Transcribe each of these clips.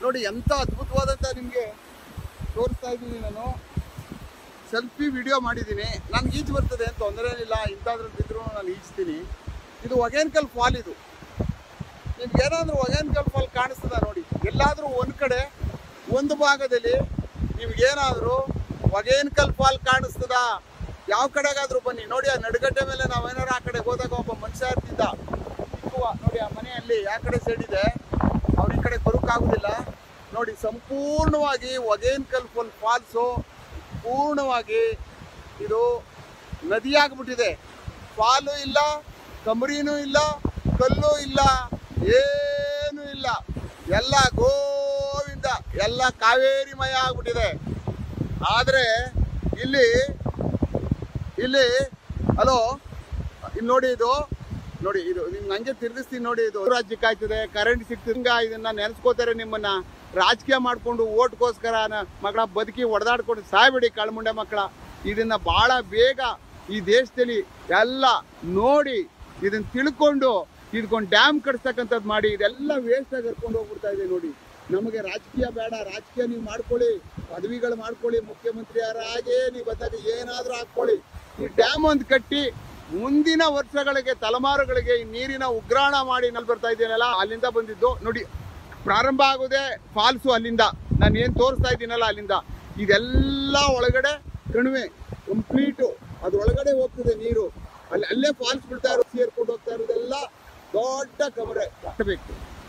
ನೋಡಿ ಎಂತ ಅದ್ಭುತವಾದಂತ ನಿಮ್ಗೆ ತೋರಿಸ್ತಾ ಇದ್ದೀನಿ ನಾನು ಸೆಲ್ಫಿ ವಿಡಿಯೋ ಮಾಡಿದ್ದೀನಿ ನನ್ಗೆ ಈಜು ಬರ್ತದೆ ಅಂತ ತೊಂದರೆ ಏನಿಲ್ಲ ಇಂಥದ್ರಲ್ಲಿ ಬಿದ್ದರೂ ನಾನು ಈಜ್ತೀನಿ ಇದು ಒಗೇನ್ಕಲ್ ಫಾಲ್ ಇದು ನಿಮ್ಗೆ ಏನಾದ್ರೂ ಒಗೇನ್ಕಲ್ ಫಾಲ್ ಕಾಣಿಸ್ತದ ನೋಡಿ ಎಲ್ಲಾದ್ರೂ ಒಂದ್ ಕಡೆ ಒಂದು ಭಾಗದಲ್ಲಿ ನಿಮ್ಗೇನಾದ್ರೂ ಒಗೇನ್ಕಲ್ ಫಾಲ್ ಕಾಣಿಸ್ತದ ಯಾವ ಕಡೆಗಾದ್ರೂ ಬನ್ನಿ ನೋಡಿ ಆ ನಡುಗಡ್ಡೆ ಮೇಲೆ ನಾವೇನಾರು ಆ ಕಡೆ ಹೋದಾಗ ಒಬ್ಬ ಮನುಷ್ಯ ಇರ್ತಿದ್ದ ಚಿಕ್ಕವ ನೋಡಿ ಆ ಮನೆಯಲ್ಲಿ ಯಾವ ಕಡೆ ಸೈಡ್ ಇದೆ ಅವ್ರ ಈ ಕಡೆ ಬರೋಕ್ಕಾಗುದಿಲ್ಲ ನೋಡಿ ಸಂಪೂರ್ಣವಾಗಿ ಒಗೇನ್ಕಲ್ ಫಾಲ್ ಫಾಲ್ಸು ಪೂರ್ಣವಾಗಿ ಇದು ನದಿಯಾಗ್ಬಿಟ್ಟಿದೆ ಫಾಲು ಇಲ್ಲ ಕಮರಿನೂ ಇಲ್ಲ ಕಲ್ಲು ಇಲ್ಲ ಏನು ಇಲ್ಲ ಎಲ್ಲ ಗೋವಿಂದ ಎಲ್ಲ ಕಾವೇರಿಮಯ ಆಗ್ಬಿಟ್ಟಿದೆ ಆದ್ರೆ ಇಲ್ಲಿ ಇಲ್ಲಿ ಹಲೋ ಇಲ್ಲಿ ನೋಡಿ ಇದು ನೋಡಿ ಇದು ನಿಮ್ಗೆ ಹಂಗೆ ತಿರ್ಗಿಸ್ತೀನಿ ನೋಡಿ ಇದು ರಾಜ್ಯಕ್ಕೆ ಆಯ್ತದೆ ಕರೆಂಟ್ ಸಿಕ್ತಿಂಗ ಇದನ್ನ ನೆನೆಸ್ಕೋತಾರೆ ನಿಮ್ಮನ್ನ ರಾಜಕೀಯ ಮಾಡ್ಕೊಂಡು ಓಟ್ಗೋಸ್ಕರ ನ- ಮಗಳ ಬದುಕಿ ಹೊಡೆದಾಡ್ಕೊಂಡು ಸಾಯ್ಬೇಡಿ ಕಳ್ಮುಂಡೆ ಮಕ್ಕಳ ಇದನ್ನ ಬಹಳ ಬೇಗ ಈ ದೇಶದಲ್ಲಿ ಎಲ್ಲ ನೋಡಿ ಇದನ್ನ ತಿಳ್ಕೊಂಡು ಇದಕ್ಕೊಂದು ಡ್ಯಾಮ್ ಕಟ್ಸ್ತಕ್ಕಂಥದ್ದು ಮಾಡಿ ಇದೆಲ್ಲ ವೇಸ್ಟ್ ಆಗಿ ಕರ್ಕೊಂಡು ಹೋಗ್ಬಿಡ್ತಾ ಇದೆ ನೋಡಿ ನಮಗೆ ರಾಜಕೀಯ ಬೇಡ ರಾಜಕೀಯ ನೀವು ಮಾಡ್ಕೊಳ್ಳಿ ಪದವಿಗಳು ಮಾಡ್ಕೊಳ್ಳಿ ಮುಖ್ಯಮಂತ್ರಿ ಯಾರಾಗೇ ನೀವು ಬಂದಾಗ ಏನಾದ್ರೂ ಹಾಕೊಳ್ಳಿ ಈ ಡ್ಯಾಮ್ ಒಂದು ಕಟ್ಟಿ ಮುಂದಿನ ವರ್ಷಗಳಿಗೆ ತಲೆಮಾರುಗಳಿಗೆ ಈ ನೀರಿನ ಉಗ್ರಾಣ ಮಾಡಿ ನಲ್ಲಿ ಬರ್ತಾ ಇದ್ದೀನಲ್ಲ ಅಲ್ಲಿಂದ ಬಂದಿದ್ದು ನೋಡಿ ಪ್ರಾರಂಭ ಆಗೋದೇ ಫಾಲ್ಸು ಅಲ್ಲಿಂದ ನಾನು ಏನ್ ತೋರಿಸ್ತಾ ಇದ್ದೀನಲ್ಲ ಅಲ್ಲಿಂದ ಇದೆಲ್ಲ ಒಳಗಡೆ ಕಣಿವೆ ಕಂಪ್ಲೀಟು ಅದ್ರೊಳಗಡೆ ಹೋಗ್ತದೆ ನೀರು ಅಲ್ಲಿ ಅಲ್ಲೇ ಫಾಲ್ಸ್ ಬಿಡ್ತಾ ಇರೋ ಸೇರ್ಕೊಂಡು ಹೋಗ್ತಾ ಇರೋದೆಲ್ಲ ದೊಡ್ಡ ಕಮರೆ ಕಟ್ಟಬೇಕು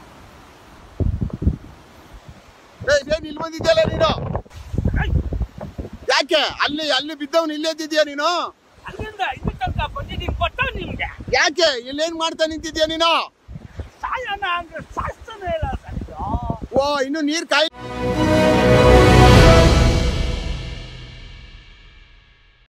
ಏ ಇದೇನ್ ಇಲ್ಲಿ ಬಂದಿದ್ಯಲ್ಲ ನೀನು ಯಾಕೆ ಅಲ್ಲಿ ಅಲ್ಲಿ ಬಿದ್ದವನು ಇಲ್ಲೇ ಇದ್ದಿದ್ಯಾ ನೀನು ಅಲ್ಲಿಂದ ಇಲ್ಲಿ ತನಕ ಬಂದಿದ್ದೀನಿ ಗೊತ್ತಾ ನಿಮ್ಗೆ ಯಾಕೆ ಇಲ್ಲೇನ್ ಮಾಡ್ತಾ ನಿಂತಿದ್ಯಾ ನೀನು ಸಾಯೋಣ ಅಂದ್ರೆ ಸಾಯಿಸ್ತಾನೆ ಇಲ್ಲ ಸರ್ ಓ ಇನ್ನು ನೀರ್ ಕಾಯಿ